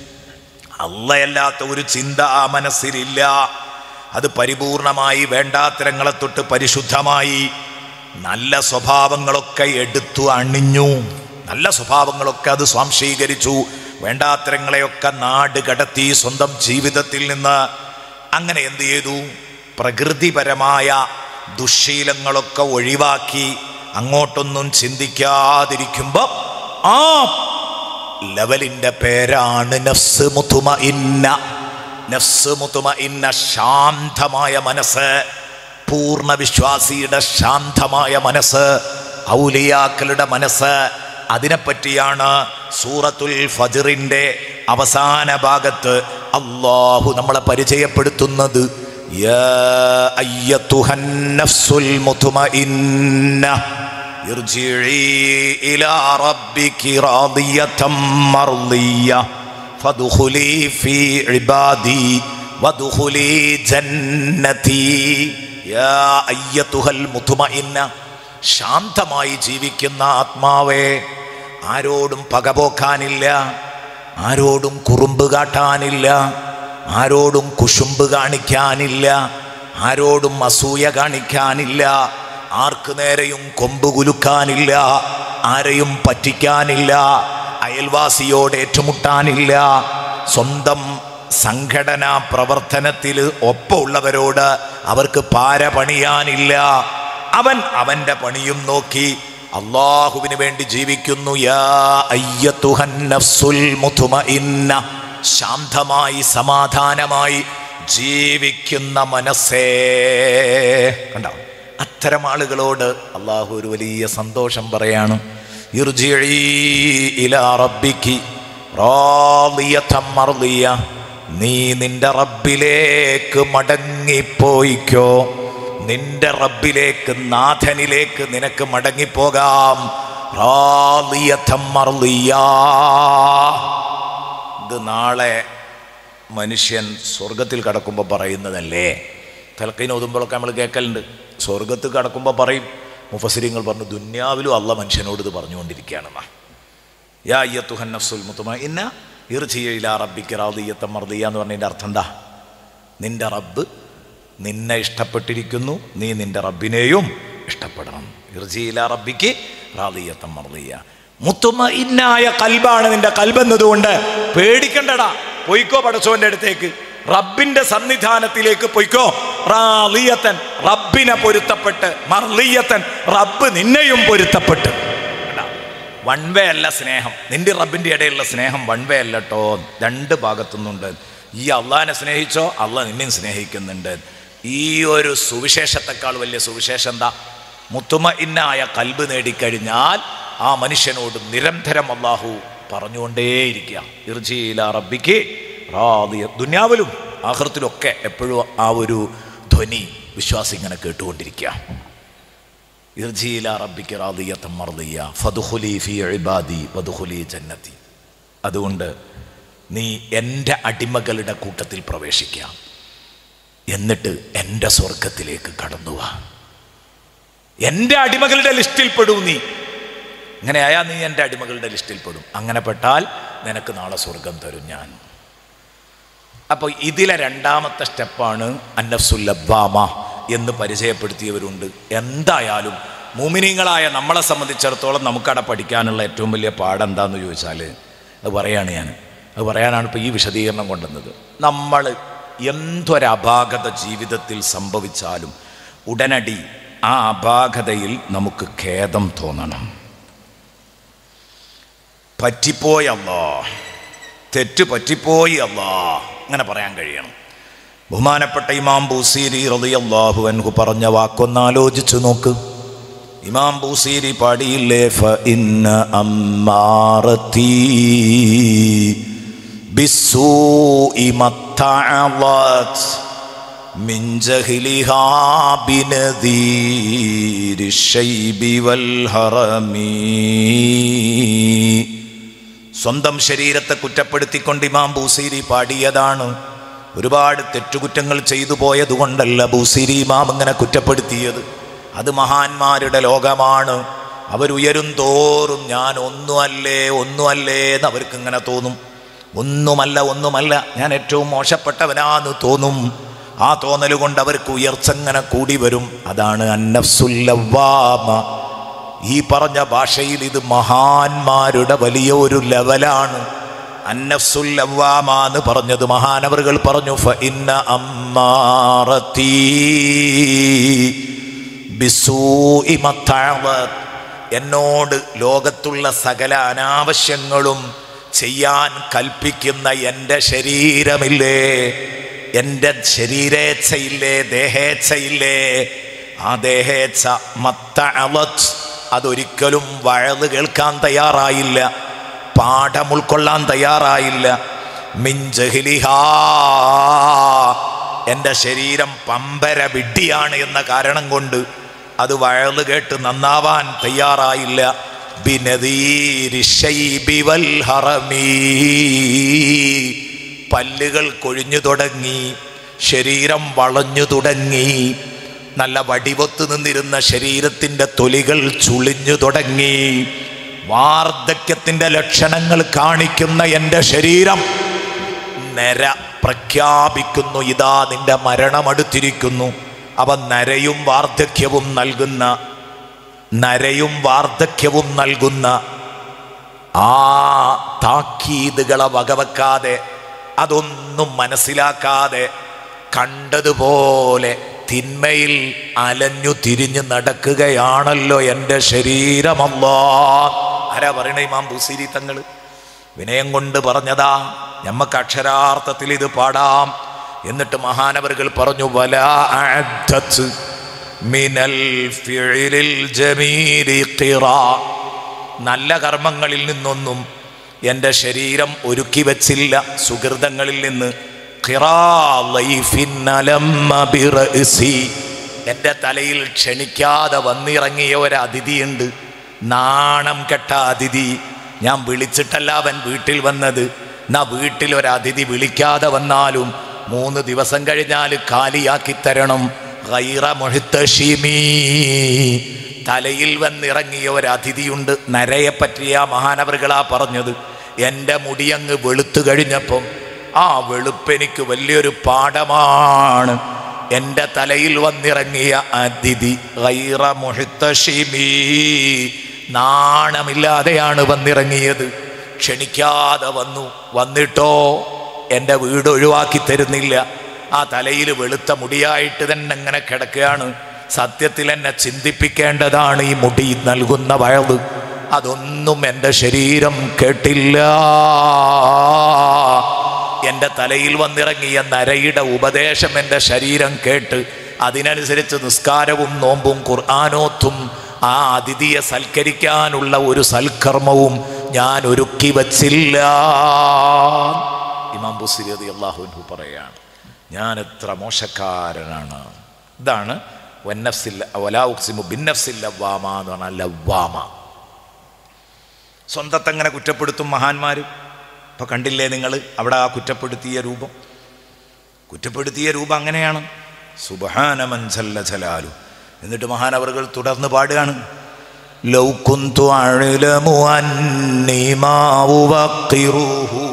അല്ലയല്ലാത്ത ഒരു ചിന്ത ആ മനസ്സിലില്ല അത് പരിപൂർണമായി വേണ്ടാത്തരങ്ങളെ തൊട്ട് പരിശുദ്ധമായി നല്ല സ്വഭാവങ്ങളൊക്കെ എടുത്തു അണിഞ്ഞു നല്ല സ്വഭാവങ്ങളൊക്കെ അത് സ്വാംശീകരിച്ചു വേണ്ടാത്തരങ്ങളെയൊക്കെ നാട് കടത്തി സ്വന്തം ജീവിതത്തിൽ നിന്ന് അങ്ങനെ എന്ത് ചെയ്തു പ്രകൃതിപരമായ ദുശ്ശീലങ്ങളൊക്കെ ഒഴിവാക്കി അങ്ങോട്ടൊന്നും ചിന്തിക്കാതിരിക്കുമ്പോൾ ആ ലെവലിന്റെ പേരാണ് നഫ്സ് മുത്തുമ ഇന്ന നഫ്സ് മുത്തുമ ഇന്ന ശാന്തമായ മനസ്സ് പൂർണ്ണ വിശ്വാസിയുടെ ശാന്തമായ മനസ്സ് ഔലിയാക്കളുടെ മനസ്സ് അതിനെപ്പറ്റിയാണ് സൂറത്തുൽ ഫജറിന്റെ അവസാന ഭാഗത്ത് അള്ളാഹു നമ്മളെ പരിചയപ്പെടുത്തുന്നത് യാ അയ്യത്തുഹൻ നഫ്സുൽ മുത്തുമഇന്ന ارجعي إلى ربك راضية مرضية فادخلي في عبادي وادخلي جنتي يا أيتها المطمئنة ശാന്തമായി ജീവിക്കുന്ന ആത്മാവേ ആരോടും പകപോക്കാനില്ല ആരോടും കുറുമ്പ് കാട്ടാനില്ല ആരോടും കുശുമ്പ് കാണിക്കാനില്ല ആരോടും അസൂയ കാണിക്കാനില്ല ആർക്ക് നേരെയും കൊമ്പ് കുലുക്കാനില്ല ആരെയും പറ്റിക്കാനില്ല അയൽവാസിയോട് ഏറ്റുമുട്ടാനില്ല സ്വന്തം സംഘടനാ പ്രവർത്തനത്തിൽ ഒപ്പമുള്ളവരോട് അവർക്ക് പാര പണിയാനില്ല അവൻ അവന്റെ പണിയും നോക്കി അള്ളാഹുവിന് വേണ്ടി ജീവിക്കുന്നു യാ അയ്യത്തുഹൻ നഫ്സുൽ മുത്തുമഇന്ന ശാന്തമായി സമാധാനമായി ജീവിക്കുന്ന മനസ്സേ കണ്ടോ അത്തരം ആളുകളോട് അള്ളാഹു ഒരു വലിയ സന്തോഷം പറയാണ് ഇർജിഇ ഇലാ റബ്ബിക്കി റാദിയതൻ മർദിയ. നീ നിന്റെ റബ്ബിലേക്ക് മടങ്ങിപ്പോയിക്കോ നിന്റെ റബ്ബിലേക്ക് നാഥനിലേക്ക് നിനക്ക് മടങ്ങിപ്പോകാം റാദിയതൻ മർദിയ. ഇത് നാളെ മനുഷ്യൻ സ്വർഗത്തിൽ കടക്കുമ്പോൾ പറയുന്നതല്ലേ തലക്കൈന് ഓതുമ്പോഴൊക്കെ നമ്മൾ കേൾക്കലുണ്ട് സ്വർഗത്തിൽ കടക്കുമ്പോൾ പറയും മുഫസിരിങ്ങൾ പറഞ്ഞു ദുന്യാവിലും അല്ല മനുഷ്യനോട് ഇത് പറഞ്ഞുകൊണ്ടിരിക്കുകയാണെന്നാ യാ അയ്യത്തുഹൻ നഫ്സുൽ മുത്തുമ ഇന്ന ഇർജിയില റബ്ബിക്ക് റാദിയത്ത മർദിയ എന്ന് പറഞ്ഞതിൻ്റെ അർത്ഥം എന്താ നിന്റെ റബ്ബ് നിന്നെ ഇഷ്ടപ്പെട്ടിരിക്കുന്നു നീ നിന്റെ റബ്ബിനെയും ഇഷ്ടപ്പെടണം ഇർജിയില റബ്ബിക്ക് റാദിയത്ത മർദിയ മുത്തുമ ഇന്നായ കൽബാണ് നിന്റെ കൽബെന്നതുകൊണ്ട് പേടിക്കണ്ടടാ പൊയ്ക്കോ പടച്ചോന്റെ അടുത്തേക്ക് റബ്ബിന്റെ സന്നിധാനത്തിലേക്ക് പൊയ്ക്കോ റാലിയത്തൻ റബ്ബിനെ പൊരുത്തപ്പെട്ട് മർലിയത്തൻ റബ്ബ് നിന്നെയും പൊരുത്തപ്പെട്ട് വൺ വേ അല്ല സ്നേഹം നിന്റെ റബ്ബിന്റെ ഇടയിലുള്ള സ്നേഹം വൺ വേ അല്ല കേട്ടോ രണ്ട് ഭാഗത്തുനിന്നുണ്ട് ഈ അള്ളാഹിനെ സ്നേഹിച്ചോ അള്ളാഹ് നിന്നെയും സ്നേഹിക്കുന്നുണ്ട് ഈ ഒരു സുവിശേഷത്തെക്കാൾ വലിയ സുവിശേഷം എന്താ മുത്തുമ ഇന്നായ കൽബ് നേടിക്കഴിഞ്ഞാൽ ആ മനുഷ്യനോട് നിരന്തരം അള്ളാഹു പറഞ്ഞുകൊണ്ടേയിരിക്കുക ഇർജിയില റബ്ബിക്ക് റാദിയ ദുന്യാവിലും ആഹൃത്തിലൊക്കെ എപ്പോഴും ആ ഒരു ധ്വനി വിശ്വാസം ഇങ്ങനെ കേട്ടുകൊണ്ടിരിക്കുക ഇർജിയില റബ്ബിക്ക് റാദിയത്തം മർദിയ ഫതുഹുലി ഫി ഇബാദി വതുഹുലി ജന്നത്തി അതുകൊണ്ട് നീ എൻ്റെ അടിമകളുടെ കൂട്ടത്തിൽ പ്രവേശിക്കുക എന്നിട്ട് എൻ്റെ സ്വർഗത്തിലേക്ക് കടന്നു വാ എൻ്റെ അടിമകളുടെ ലിസ്റ്റിൽ പെടൂ നീ അങ്ങനെ ആയാൽ നീ എൻ്റെ അടിമകളുടെ ലിസ്റ്റിൽ പെടും അങ്ങനെ പെട്ടാൽ നിനക്ക് നാളെ സ്വർഗം തരും ഞാൻ അപ്പോൾ ഇതിലെ രണ്ടാമത്തെ സ്റ്റെപ്പാണ് അന്നഫ്സുല്ലബ്ബാമ എന്ന് പരിചയപ്പെടുത്തിയവരുണ്ട് എന്തായാലും മൂമിനിങ്ങളായ നമ്മളെ സംബന്ധിച്ചിടത്തോളം നമുക്കവിടെ പഠിക്കാനുള്ള ഏറ്റവും വലിയ പാഠം എന്താണെന്ന് ചോദിച്ചാൽ അത് പറയാണ് ഞാൻ അത് പറയാനാണ് ഇപ്പോൾ ഈ വിശദീകരണം കൊണ്ടുവന്നത് നമ്മൾ എന്തൊരപാകത ജീവിതത്തിൽ സംഭവിച്ചാലും ഉടനടി ആ അപാകതയിൽ നമുക്ക് ഖേദം തോന്നണം പറ്റിപ്പോയി അല്ലാ തെറ്റ് പറ്റിപ്പോയി അല്ലാ അങ്ങനെ പറയാൻ കഴിയണം ബഹുമാനപ്പെട്ട ഇമാം ബൂസീരി റളിയല്ലാഹു അൻഹു പറഞ്ഞ വാക്കൊന്നാലോചിച്ചു നോക്ക് ഇമാം ബൂസീരി പാടിയില്ലേ ഫ ഇന്ന അമ്മാറത്തി ബിസ്സൂഇ മത്തഅളത് من جهلها بنذير الشيب والهرم സ്വന്തം ശരീരത്തെ കുറ്റപ്പെടുത്തിക്കൊണ്ട് ഇമാം ബൂസീരി പാടിയതാണ് ഒരുപാട് തെറ്റുകുറ്റങ്ങൾ ചെയ്തു പോയതുകൊണ്ടല്ല ബൂസീരി ഇമാം ഇങ്ങനെ കുറ്റപ്പെടുത്തിയത് അത് മഹാന്മാരുടെ ലോകമാണ് അവരുയരും തോറും ഞാൻ ഒന്നുമല്ലേ ഒന്നുമല്ലേ എന്ന് അവർക്ക് ഇങ്ങനെ തോന്നും ഒന്നുമല്ല ഒന്നുമല്ല ഞാൻ ഏറ്റവും മോശപ്പെട്ടവനാന്ന് തോന്നും ആ തോന്നൽ കൊണ്ട് അവർക്ക് ഉയർച്ച ഇങ്ങനെ കൂടി വരും അതാണ് അന്നഫ്സുല്ലവാമ ഈ പറഞ്ഞ ഭാഷയിൽ ഇത് മഹാന്മാരുടെ വലിയ ഒരു ലെവലാണ് അന്നഫ്സുല്ലവാമ എന്ന് പറഞ്ഞത് മഹാനവറുകൾ പറഞ്ഞു ഫ ഇന്ന അമ്മാറത്തീ ബിസൂഇ മത്തഅവത്. എന്നോട് ലോകത്തുള്ള സകല അനാവശ്യങ്ങളും ചെയ്യാൻ കൽപ്പിക്കുന്ന എൻ്റെ ശരീരമില്ലേ എൻ്റെ ശരീരേച്ഛയില്ലേ ദേഹേച്ഛയില്ലേ ആ ദേഹേച്ഛ മത്തഅവത് അതൊരിക്കലും വഴത് കേൾക്കാൻ തയ്യാറായില്ല പാഠം ഉൾക്കൊള്ളാൻ തയ്യാറായില്ല മിഞ്ചഹിലിഹാ എൻ്റെ ശരീരം പമ്പര വിഡ്ഢിയാണ് എന്ന കാരണം കൊണ്ട് അത് വഴല് കേട്ട് നന്നാവാൻ തയ്യാറായില്ല ബിനദീരി ശൈബി വൽ ഹറമീ. പല്ലുകൾ കൊഴിഞ്ഞു തുടങ്ങി ശരീരം വളഞ്ഞു തുടങ്ങി നല്ല വടിവൊത്ത് നിന്നിരുന്ന ശരീരത്തിൻ്റെ തൊലികൾ ചുളിഞ്ഞു തുടങ്ങി വാർദ്ധക്യത്തിൻ്റെ ലക്ഷണങ്ങൾ കാണിക്കുന്ന എൻ്റെ ശരീരം നര പ്രഖ്യാപിക്കുന്നു ഇതാ നിന്റെ മരണം അടുത്തിരിക്കുന്നു അവ നരയും വാർദ്ധക്യവും നൽകുന്ന നരയും വാർദ്ധക്യവും നൽകുന്ന ആ താക്കീതുകളെ വകവെക്കാതെ അതൊന്നും മനസ്സിലാക്കാതെ കണ്ടതുപോലെ തിന്മയിൽ അലഞ്ഞു തിരിഞ്ഞു നടക്കുകയാണല്ലോ എൻ്റെ ശരീരമല്ലോ ആരാ പറയണ ഇമാം ബുസീരി തങ്ങള് വിനയം കൊണ്ട് പറഞ്ഞതാ ഞമ്മക്ക് അക്ഷരാർത്ഥത്തിൽ ഇത് പാടാം എന്നിട്ട് മഹാനവറുകൾ പറഞ്ഞു വല അഅദ്ദത്ത് മിനൽ ഫിഇലിൽ ജമീലി ഖിറാ നല്ല കർമ്മങ്ങളിൽ നിന്നൊന്നും എൻ്റെ ശരീരം ഒരുക്കി വച്ചില്ല സുഹൃതങ്ങളിൽ നിന്ന് ഖിറാ ലൈഫിൻ അലമ്മ ബിറഅസി. എൻ്റെ തലയിൽ ക്ഷണിക്കാതെ വന്നിറങ്ങിയ ഒരു അതിഥിയുണ്ട് നാണം കെട്ട അതിഥി ഞാൻ വിളിച്ചിട്ടല്ല അവൻ വീട്ടിൽ വന്നത് എന്നാ വീട്ടിൽ ഒരു അതിഥി വിളിക്കാതെ വന്നാലും മൂന്ന് ദിവസം കഴിഞ്ഞാൽ കാലിയാക്കി തരണം ഗൈറ മുഹത്തഷിമീ തലയിൽ വന്നിറങ്ങിയ ഒരു അതിഥിയുണ്ട് നരയെ പറ്റിയ മഹാനവറുകളാ പറഞ്ഞത് എൻ്റെ മുടിയങ്ങ് വെളുത്തു കഴിഞ്ഞപ്പം ആ വെളുപ്പെനിക്ക് വലിയൊരു പാഠമാണ് എൻ്റെ തലയിൽ വന്നിറങ്ങിയ അതിഥി ഗൈറ മുഹത്തഷിമീ നാണമില്ലാതെയാണ് വന്നിറങ്ങിയത് ക്ഷണിക്കാതെ വന്നു വന്നിട്ടോ എൻ്റെ വീട് ഒഴിവാക്കി തരുന്നില്ല ആ തലയിൽ വെളുത്ത മുടിയായിട്ട് തന്നെ ഇങ്ങനെ കിടക്കുകയാണ് സത്യത്തിൽ എന്നെ ചിന്തിപ്പിക്കേണ്ടതാണ് ഈ മുടി നൽകുന്ന വയത് അതൊന്നും എൻ്റെ ശരീരം കേട്ടില്ല എൻ്റെ തലയിൽ വന്നിറങ്ങിയ നരയുടെ ഉപദേശം എൻ്റെ ശരീരം കേട്ട് അതിനനുസരിച്ച് നിസ്കാരവും നോമ്പും ഖുർആാനോത്തും ആ അതിഥിയെ സൽക്കരിക്കാനുള്ള ഒരു സൽക്കർമ്മവും ഞാൻ ഒരുക്കി വച്ചില്ല ഇമാം ബുസിരി അള്ളാഹുൻഹു പറയാണ് ഞാൻ എത്ര മോശക്കാരനാണ് ഇതാണ് വന്നഫ്സില്ല വലാഉക്സിമു ബിന്നഫ്സില്ല വാമ എന്ന് പറഞ്ഞാൽ ലവ്വാമ സ്വന്തത്തങ്ങനെ കുറ്റപ്പെടുത്തും മഹാന്മാർ ഇപ്പൊ കണ്ടില്ലേ നിങ്ങൾ അവിടെ ആ കുറ്റപ്പെടുത്തിയ രൂപം കുറ്റപ്പെടുത്തിയ രൂപം അങ്ങനെയാണ് സുബഹാനമൻസല്ല ചലാലു എന്നിട്ട് മഹാനവറുകൾ തുടർന്ന് പാടുകയാണ് ലൗ കുന്തു അഅ്ലമു അന്നി മാ ഉവഖിറുഹു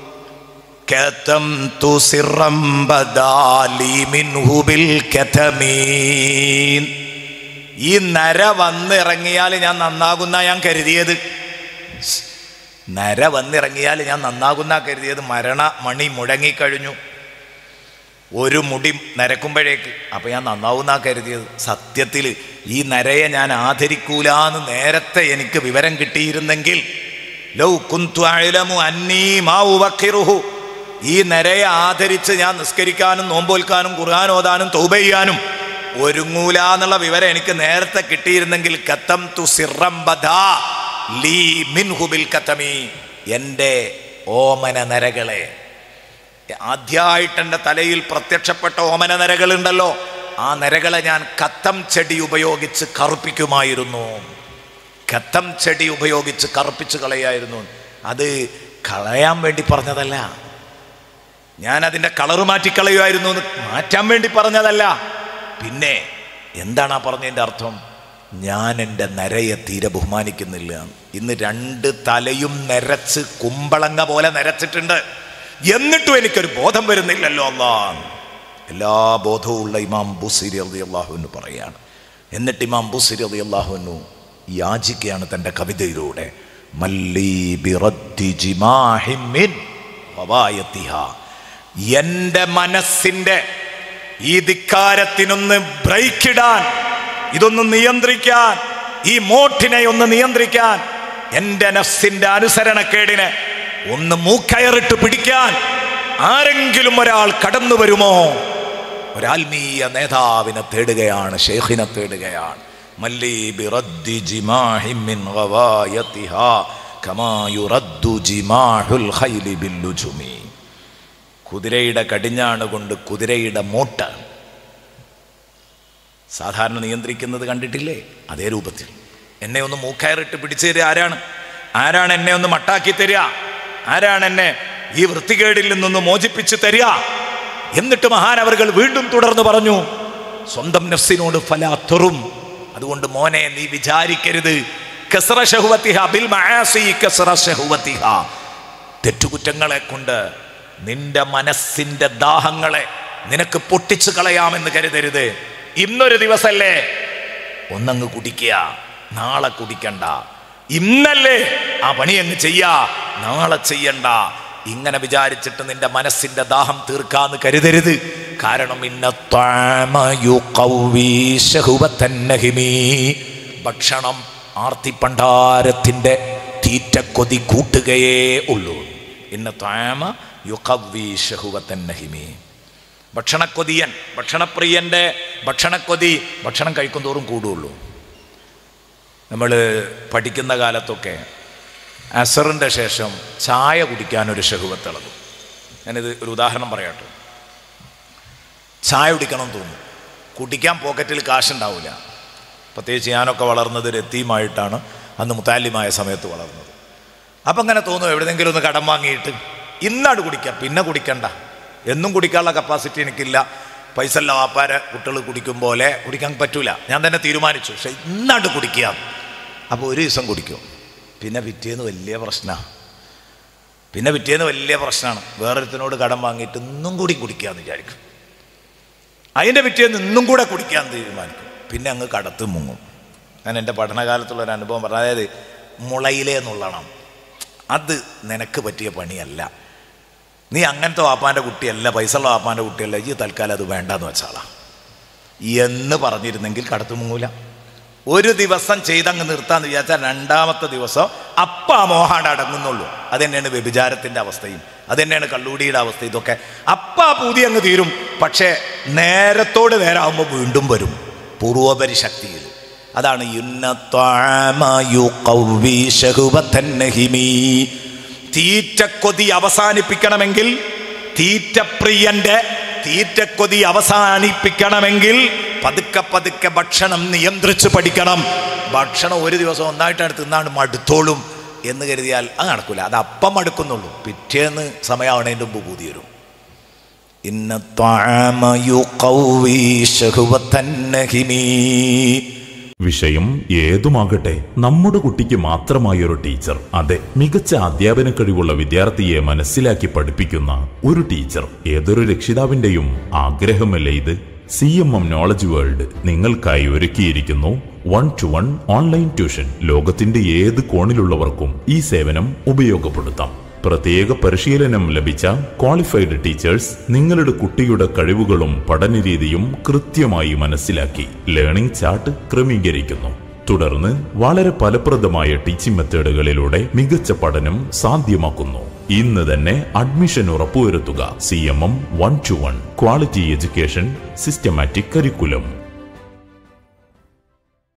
كتمت سرا بدا لي منه بالكتمين ഈ നര വന്നിറങ്ങിയാൽ ഞാൻ നന്നാകുന്ന ഞാൻ കരുതിയത് നര വന്നിറങ്ങിയാൽ ഞാൻ നന്നാകുന്ന കരുതിയത് മരണ മണി മുഴങ്ങിക്കഴിഞ്ഞു ഒരു മുടി നരക്കുമ്പോഴേക്ക് അപ്പം ഞാൻ നന്നാവുന്ന കരുതിയത് സത്യത്തിൽ ഈ നരയെ ഞാൻ ആദരിക്കൂലെന്ന് നേരത്തെ എനിക്ക് വിവരം കിട്ടിയിരുന്നെങ്കിൽ ലൗ കുന്തു അഅ്ലമു അന്നീ മാ ഉവഖിറുഹു ഈ നരയെ ആദരിച്ച് ഞാൻ നിസ്കരിക്കാനും നോമ്പോൽക്കാനും ഖുർആൻ ഓതാനും തൗബ ചെയ്യാനും ഒരുങ്ങൂല എന്നുള്ള വിവരം എനിക്ക് നേരത്തെ കിട്ടിയിരുന്നെങ്കിൽ കത്തം തു സിറംബദാ ലീ മിൻഹുബിൽ കത്തമി എൻ്റെ ഓമന നരകളെ ആദ്യമായിട്ട് എൻ്റെ തലയിൽ പ്രത്യക്ഷപ്പെട്ട ഓമന നരകളുണ്ടല്ലോ ആ നരകളെ ഞാൻ കത്തം ചെടി ഉപയോഗിച്ച് കറുപ്പിക്കുമായിരുന്നു കത്തം ചെടി ഉപയോഗിച്ച് കറുപ്പിച്ച് കളയായിരുന്നു അത് കളയാൻ വേണ്ടി പറഞ്ഞതല്ല ഞാൻ അതിൻ്റെ കളറ് മാറ്റിക്കളയുമായിരുന്നു എന്ന് മാറ്റാൻ വേണ്ടി പറഞ്ഞതല്ല പിന്നെ എന്താണ് ആ പറഞ്ഞതിൻ്റെ അർത്ഥം ഞാൻ എൻ്റെ നരയെ തീരെ ബഹുമാനിക്കുന്നില്ല ഇന്ന് രണ്ട് തലയും നിരച്ച് കുമ്പളങ്ങ പോലെ നിരച്ചിട്ടുണ്ട് എന്നിട്ടും എനിക്കൊരു ബോധം വരുന്നില്ലല്ലോ അല്ലാ എല്ലാ ബോധവും ഉള്ള ഇമാം ബുസിരി അലി അള്ളാഹുവിന് പറയാണ് എന്നിട്ട് ഇമാം ബുസിരി അലി അള്ളാഹുവിനു യാചിക്കുകയാണ് തൻ്റെ കവിതയിലൂടെ മല്ലി ബിറദ്ദി ജിമാഹിൻ മിൻ വവായത്തിഹാ. എൻ്റെ മനസ്സിൻ്റെ ഈ ധിക്കാരത്തിനൊന്ന് ബ്രേക്കിടാൻ ഇതൊന്ന് നിയന്ത്രിക്കാൻ ഈ മോട്ടിനെ ഒന്ന് നിയന്ത്രിക്കാൻ എൻ്റെ നഫ്സിന്റെ അനുസരണക്കേടിനെ ഒന്ന് മൂക്കയറിട്ട് പിടിക്കാൻ ആരെങ്കിലും ഒരാൾ കടന്നു വരുമോ ഒരാത്മീയ നേതാവിനെ തേടുകയാണ് ഷെയ്ഖിനെ തേടുകയാണ് മല്ലി ബിറദ്ദി ജിമാഹിൻ മിൻ ഗവായത്തിഹാ കമാ യുറദ്ദു ജിമാഹുൽ ഖൈലി ബില്ലുജുമി കുതിരയുടെ കടിഞ്ഞാണ് കൊണ്ട് കുതിരയുടെ മൂട്ട് സാധാരണ നിയന്ത്രിക്കുന്നത് കണ്ടിട്ടില്ലേ അതേ രൂപത്തിൽ എന്നെ ഒന്ന് മൂക്കയറിട്ട് പിടിച്ചു തരിക ആരാണ് ആരാണ് എന്നെ ഒന്ന് മട്ടാക്കി തരിക ആരാണ് എന്നെ ഈ വൃത്തികേടിൽ നിന്നൊന്ന് മോചിപ്പിച്ച് തരിക എന്നിട്ട് മഹാനവറുകൾ വീണ്ടും തുടർന്ന് പറഞ്ഞു സ്വന്തം നഫ്സിനോട് ഫലാത്തുറും അതുകൊണ്ട് മോനെ നീ വിചാരിക്കരുത് കസ്റ ശഹുവത്തിഹ ബിൽ മആസി കസ്റ ശഹുവത്തിഹ തെറ്റുകുറ്റങ്ങളെ കൊണ്ട് നിന്റെ മനസ്സിന്റെ ദാഹങ്ങളെ നിനക്ക് പൊട്ടിച്ചു കളയാമെന്ന് കരുതരുത് ഇന്നൊരു ദിവസല്ലേ ഒന്നങ്ങ് കുടിക്കുക നാളെ കുടിക്കണ്ട ഇന്നല്ലേ ആ പണി അങ്ങ് ചെയ്യാ നാളെ ചെയ്യണ്ട ഇങ്ങനെ വിചാരിച്ചിട്ട് നിന്റെ മനസ്സിന്റെ ദാഹം തീർക്കാന്ന് കരുതരുത് കാരണം ഇന്ന ത്വാമ യുഖവ്വി ശഹുവത്തൻ നഹിമീ. ഭക്ഷണം ആർത്തിപ്പണ്ടാരത്തിന്റെ തീറ്റക്കൊതി കൂട്ടുകയേ ഉള്ളൂ ഇന്ന ത്വാമ യുഖവ്വി ശഹുവത്തൻ നഹിമീ. ഭക്ഷണക്കൊതിയൻ ഭക്ഷണപ്രിയന്റെ ഭക്ഷണക്കൊതി ഭക്ഷണം കഴിക്കും തോറും കൂടുള്ളൂ നമ്മൾ പഠിക്കുന്ന കാലത്തൊക്കെ അസറിൻ്റെ ശേഷം ചായ കുടിക്കാനൊരു ഷഹുവത്തിളകും ഞാനിത് ഒരു ഉദാഹരണം പറയാട്ടോ ചായ കുടിക്കണം എന്ന് തോന്നും കുടിക്കാൻ പോക്കറ്റിൽ കാശുണ്ടാവില്ല പ്രത്യേകിച്ച് ഞാനൊക്കെ വളർന്നത് ഒരു എത്തിയുമായിട്ടാണ് അന്ന് മുത്താലിമായ സമയത്ത് വളർന്നത് അപ്പം അങ്ങനെ തോന്നും എവിടെയെങ്കിലും ഒന്ന് കടം വാങ്ങിയിട്ട് ഇന്നാട് കുടിക്കാം പിന്നെ കുടിക്കണ്ട എന്നും കുടിക്കാനുള്ള കപ്പാസിറ്റി എനിക്കില്ല പൈസ അല്ല വാപ്പാരെ കുട്ടികൾ കുടിക്കും പോലെ കുടിക്കാൻ പറ്റൂല ഞാൻ തന്നെ തീരുമാനിച്ചു പക്ഷെ ഇന്നാണ്ട് കുടിക്കുക അപ്പോൾ ഒരു ദിവസം കുടിക്കും പിന്നെ പിറ്റേന്ന് വലിയ പ്രശ്നമാണ് പിന്നെ പിറ്റേന്ന് വലിയ പ്രശ്നമാണ് വേറൊരുത്തിനോട് കടം വാങ്ങിയിട്ട് ഇന്നും കൂടി കുടിക്കാമെന്ന് വിചാരിക്കും അതിൻ്റെ പിറ്റേന്ന് ഇന്നും കൂടെ കുടിക്കാൻ തീരുമാനിക്കും പിന്നെ അങ്ങ് കടത്ത് മുങ്ങും ഞാൻ എൻ്റെ പഠനകാലത്തുള്ള ഒരു അനുഭവം പറഞ്ഞു അതായത് മുളയിലേ നുള്ളണം അത് നിനക്ക് പറ്റിയ പണിയല്ല നീ അങ്ങനത്തെ വാപ്പാൻ്റെ കുട്ടിയല്ല പൈസ ഉള്ള വാപ്പാൻ്റെ കുട്ടിയല്ല ഈ തൽക്കാലം അത് വേണ്ടെന്ന് വെച്ചാളാ എന്ന് പറഞ്ഞിരുന്നെങ്കിൽ കടത്തു മുങ്ങൂല ഒരു ദിവസം ചെയ്തങ്ങ് നിർത്താന്ന് വിചാരിച്ചാൽ രണ്ടാമത്തെ ദിവസം അപ്പ ആ മോഹാണ്ട് അടങ്ങുന്നുള്ളൂ അത് തന്നെയാണ് വ്യഭിചാരത്തിൻ്റെ അവസ്ഥയും അത് തന്നെയാണ് കള്ളൂടിയുടെ അവസ്ഥ ഇതൊക്കെ അപ്പ ആ പൂതി അങ്ങ് തീരും പക്ഷേ നേരത്തോട് നേരാകുമ്പോൾ വീണ്ടും വരും പൂർവോപരി ശക്തിയിൽ അതാണ് തീറ്റക്കൊതി അവസാനിപ്പിക്കണമെങ്കിൽ തീറ്റപ്രിയന്റെ തീറ്റക്കൊതി അവസാനിപ്പിക്കണമെങ്കിൽ പതുക്കെ പതുക്കെ ഭക്ഷണം നിയന്ത്രിച്ച് പഠിക്കണം ഭക്ഷണം ഒരു ദിവസം ഒന്നായിട്ടാണ് തിന്നാണ്ട് മടുത്തോളും എന്ന് കരുതിയാൽ അത് നടക്കില്ല അത് അപ്പം മടുക്കുന്നുള്ളൂ പിറ്റേന്ന് സമയമാവണതിൻ്റെ മുമ്പ് പൂതി വരും ഇന്ന ത്വാമ യുഖവ്വി ശഹ്വത്തന്നഹിമീ. വിഷയം ഏതുമാകട്ടെ നമ്മുടെ കുട്ടിക്ക് മാത്രമായി ഒരു ടീച്ചർ അതെ മികച്ച അധ്യാപന കഴിവുള്ള വിദ്യാർത്ഥിയെ മനസ്സിലാക്കി പഠിപ്പിക്കുന്ന ഒരു ടീച്ചർ ഏതൊരു രക്ഷിതാവിന്റെയും ആഗ്രഹമല്ലേ ഇത് C M M knowledge world നിങ്ങൾക്കായി ഒരുക്കിയിരിക്കുന്നു one two one online tuition ലോകത്തിന്റെ ഏത് കോണിലുള്ളവർക്കും ഈ സേവനം ഉപയോഗപ്പെടുത്താം പ്രത്യേക പരിശീലനം ലഭിച്ച ക്വാളിഫൈഡ് ടീച്ചേഴ്സ് നിങ്ങളുടെ കുട്ടിയുടെ കഴിവുകളും പഠനരീതിയും കൃത്യമായി മനസ്സിലാക്കി ലേണിംഗ് ചാർട്ട് ക്രമീകരിക്കുന്നു തുടർന്ന് വളരെ ഫലപ്രദമായ ടീച്ചിങ് മെത്തേഡുകളിലൂടെ മികച്ച പഠനം സാധ്യമാക്കുന്നു ഇന്ന് തന്നെ അഡ്മിഷൻ ഉറപ്പുവരുത്തുക C M M one two one quality education systematic curriculum